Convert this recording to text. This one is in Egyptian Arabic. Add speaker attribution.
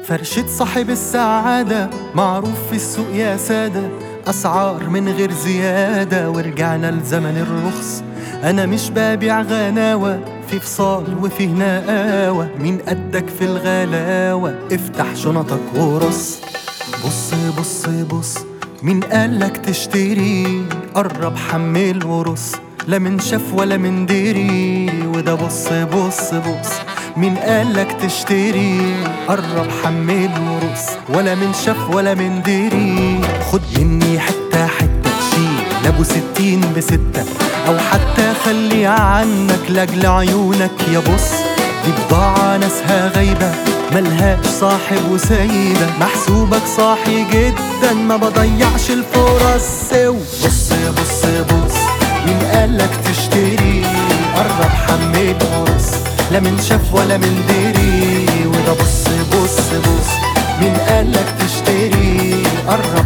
Speaker 1: فرشة صاحب السعادة معروف في السوق يا سادة أسعار من غير زيادة ورجعنا لزمن الرخص أنا مش ببيع غناوة في فصال وفيه نقاوة مين قدك في الغلاوة افتح شنطك ورص بص بص بص مين قالك تشتري قرب حمل ورص لا من شاف ولا من دري وده بص بص بص مين قالك تشتري قرب حمل ورص ولا من شاف ولا من دري خد مني حتة حتة شيل ابو ستين بستة او حتى خلي عنك لاجل عيونك يا بص دي بضاعة ناسها غايبة ملهاش صاحب وسايبة محسوبك صاحي جدا ما بضيعش الفرص بص بص بص مين قالك تشتري قرب حمل ورص لا من شاف ولا من دري وده بص بص بص مين قالك